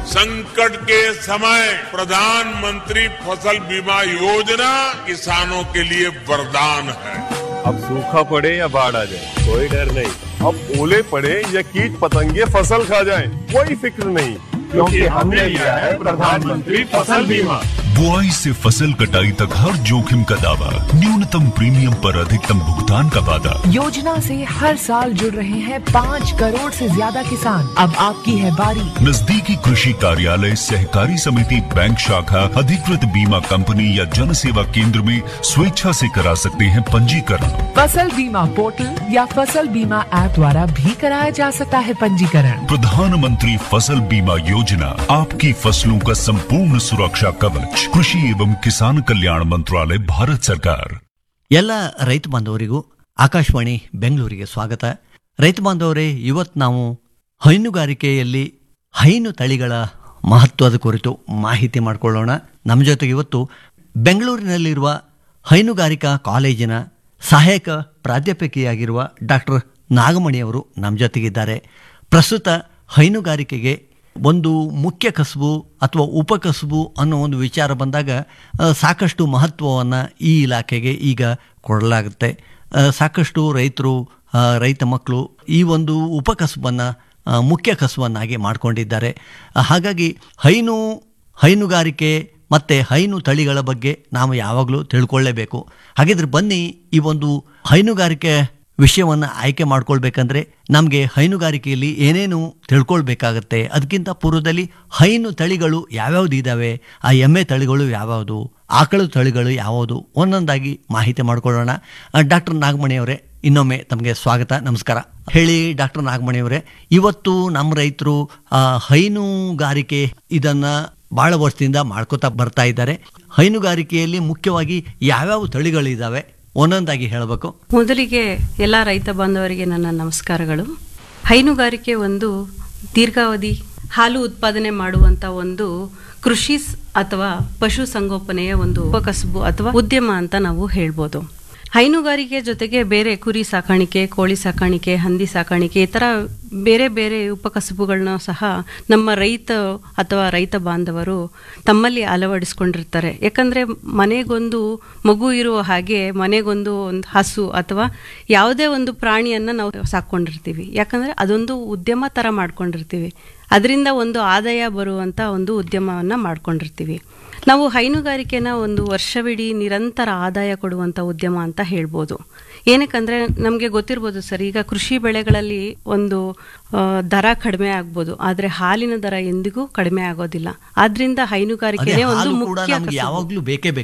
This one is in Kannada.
संकट के समय प्रधानमंत्री फसल बीमा योजना किसानों के लिए वरदान है अब सूखा पड़े या बाढ़ आ जाए कोई डर नहीं अब ओले पड़े या कीट पतंगे फसल खा जाए कोई फिक्र नहीं क्योंकि हमने लिया है प्रधानमंत्री फसल बीमा बुआई से फसल कटाई तक हर जोखिम का दावा न्यूनतम प्रीमियम पर अधिकतम भुगतान का वादा योजना से हर साल जुड़ रहे हैं पाँच करोड़ से ज्यादा किसान अब आपकी है बारी नजदीकी कृषि कार्यालय सहकारी समिति बैंक शाखा अधिकृत बीमा कंपनी या जन सेवा केंद्र में स्वेच्छा से करा सकते हैं पंजीकरण फसल बीमा पोर्टल या फसल बीमा ऐप द्वारा भी कराया जा सकता है पंजीकरण प्रधानमंत्री फसल बीमा योजना आपकी फसलों का संपूर्ण सुरक्षा कवच कृषि एवं किसान कल्याण मंत्रालय भारत सरकार ಎಲ್ಲ ರೈತ ಬಾಂಧವರಿಗೂ ಆಕಾಶವಾಣಿ ಬೆಂಗಳೂರಿಗೆ ಸ್ವಾಗತ ರೈತ ಬಾಂಧವರೇ ಇವತ್ತು ನಾವು ಹೈನುಗಾರಿಕೆಯಲ್ಲಿ ಹೈನು ತಳಿಗಳ ಮಹತ್ವದ ಕುರಿತು ಮಾಹಿತಿ ಮಾಡಿಕೊಳ್ಳೋಣ ನಮ್ಮ ಜೊತೆಗೆ ಇವತ್ತು ಬೆಂಗಳೂರಿನಲ್ಲಿರುವ ಹೈನುಗಾರಿಕಾ ಕಾಲೇಜಿನ ಸಹಾಯಕ ಪ್ರಾಧ್ಯಾಪಕಿಯಾಗಿರುವ ಡಾಕ್ಟರ್ ನಾಗಮಣಿಯವರು ನಮ್ಮ ಜೊತೆಗಿದ್ದಾರೆ ಪ್ರಸ್ತುತ ಹೈನುಗಾರಿಕೆಗೆ ಒಂದು ಮುಖ್ಯ ಕಸುಬು ಅಥವಾ ಉಪಕಸುಬು ಅನ್ನೋ ಒಂದು ವಿಚಾರ ಬಂದಾಗ ಆ, ಸಾಕಷ್ಟು ಮಹತ್ವವನ್ನು ಈ ಇಲಾಖೆಗೆ ಈಗ ಕೊಡಲಾಗುತ್ತೆ ಆ, ಸಾಕಷ್ಟು ರೈತರು ಆ, ರೈತ ಮಕ್ಕಳು ಈ ಒಂದು ಉಪಕಸುಬನ್ನು ಆ, ಮುಖ್ಯ ಕಸುಬನ್ನಾಗಿ ಮಾಡಿಕೊಂಡಿದ್ದಾರೆ ಆ, ಹಾಗಾಗಿ ಹೈನು ಹೈನುಗಾರಿಕೆ ಮತ್ತು ಹೈನು ತಳಿಗಳ ಬಗ್ಗೆ ನಾವು ಯಾವಾಗಲೂ ತಿಳ್ಕೊಳ್ಳೇಬೇಕು ಹಾಗಿದ್ರೆ ಬನ್ನಿ ಈ ಒಂದು ಹೈನುಗಾರಿಕೆ ವಿಷಯವನ್ನು ಆಯ್ಕೆ ಮಾಡ್ಕೊಳ್ಬೇಕಂದ್ರೆ ನಮಗೆ ಹೈನುಗಾರಿಕೆಯಲ್ಲಿ ಏನೇನು ತಿಳ್ಕೊಳ್ಬೇಕಾಗತ್ತೆ ಅದಕ್ಕಿಂತ ಪೂರ್ವದಲ್ಲಿ ಹೈನು ತಳಿಗಳು ಯಾವ್ಯಾವ್ದು ಇದ್ದಾವೆ ಆ ಎಮ್ಮೆ ತಳಿಗಳು ಯಾವ್ಯಾವುದು ಆಕಳು ತಳಿಗಳು ಯಾವುದು ಒಂದೊಂದಾಗಿ ಮಾಹಿತಿ ಮಾಡ್ಕೊಳ್ಳೋಣ ಡಾಕ್ಟರ್ ನಾಗಮಣಿ ಅವರೇ ಇನ್ನೊಮ್ಮೆ ತಮಗೆ ಸ್ವಾಗತ ನಮಸ್ಕಾರ ಹೇಳಿ ಡಾಕ್ಟರ್ ನಾಗಮಣಿ ಅವರೇ ಇವತ್ತು ನಮ್ಮ ರೈತರು ಆ, ಹೈನುಗಾರಿಕೆ ಇದನ್ನ ಬಹಳ ವರ್ಷದಿಂದ ಮಾಡ್ಕೋತಾ ಬರ್ತಾ ಇದ್ದಾರೆ ಹೈನುಗಾರಿಕೆಯಲ್ಲಿ ಮುಖ್ಯವಾಗಿ ಯಾವ್ಯಾವ ತಳಿಗಳಿದ್ದಾವೆ ಒಂದೊಂದಾಗಿ ಹೇಳಬೇಕು ಮೊದಲಿಗೆ ಎಲ್ಲ ರೈತ ಬಾಂಧವರಿಗೆ ನನ್ನ ನಮಸ್ಕಾರಗಳು ಹೈನುಗಾರಿಕೆ ಒಂದು ದೀರ್ಘಾವಧಿ ಹಾಲು ಉತ್ಪಾದನೆ ಮಾಡುವಂತ ಒಂದು ಕೃಷಿ ಸ್- ಅಥವಾ ಪಶು ಸಂಗೋಪನೆಯ ಒಂದು ಉಪಕಸಬು ಅಥವಾ ಉದ್ಯಮ ಅಂತ ನಾವು ಹೇಳ್ಬೋದು ಹೈನುಗಾರಿಕೆ ಜೊತೆಗೆ ಬೇರೆ ಕುರಿ ಸಾಕಾಣಿಕೆ ಕೋಳಿ ಸಾಕಾಣಿಕೆ ಹಂದಿ ಸಾಕಾಣಿಕೆ ಈ ಥರ ಬೇರೆ ಬೇರೆ ಉಪಕಸಬುಗಳನ್ನ ಸಹ ನಮ್ಮ ರೈತ ಅಥವಾ ರೈತ ಬಾಂಧವರು ತಮ್ಮಲ್ಲಿ ಅಳವಡಿಸ್ಕೊಂಡಿರ್ತಾರೆ ಯಾಕಂದ್ರೆ ಮನೆಗೊಂದು ಮಗು ಇರುವ ಹಾಗೆ ಮನೆಗೊಂದು ಒಂದು ಹಸು ಅಥವಾ ಯಾವುದೇ ಒಂದು ಪ್ರಾಣಿಯನ್ನ ನಾವು ಸಾಕೊಂಡಿರ್ತೀವಿ ಯಾಕಂದ್ರೆ ಅದೊಂದು ಉದ್ಯಮ ತರ ಮಾಡ್ಕೊಂಡಿರ್ತೀವಿ ಅದರಿಂದ ಒಂದು ಆದಾಯ ಬರುವಂತ ಒಂದು ಉದ್ಯಮವನ್ನ ಮಾಡ್ಕೊಂಡಿರ್ತೀವಿ ನಾವು ಹೈನುಗಾರಿಕೆನ ಒಂದು ವರ್ಷವಿಡೀ ನಿರಂತರ ಆದಾಯ ಕೊಡುವಂತ ಉದ್ಯಮ ಅಂತ ಹೇಳ್ಬೋದು ಏನಕ್ಕಂದ್ರೆ ನಮಗೆ ಗೊತ್ತಿರ್ಬೋದು ಸರ್ ಈಗ ಕೃಷಿ ಬೆಳೆಗಳಲ್ಲಿ ಒಂದು ಆ, ದರ ಕಡಿಮೆ ಆಗ್ಬೋದು ಆದ್ರೆ ಹಾಲಿನ ದರ ಎಂದಿಗೂ ಕಡಿಮೆ ಆಗೋದಿಲ್ಲ ಆದ್ರಿಂದ ಹೈನುಗಾರಿಕೆನೇ ಅದೇ ಒಂದು ಹಾಲು ಕೂಡ ಮುಖ್ಯ ನಮ್ಗೆ ಕಸುಬು. ಯಾವಾಗ್ಲೂ ಬೇಕೇ ಬೇಕು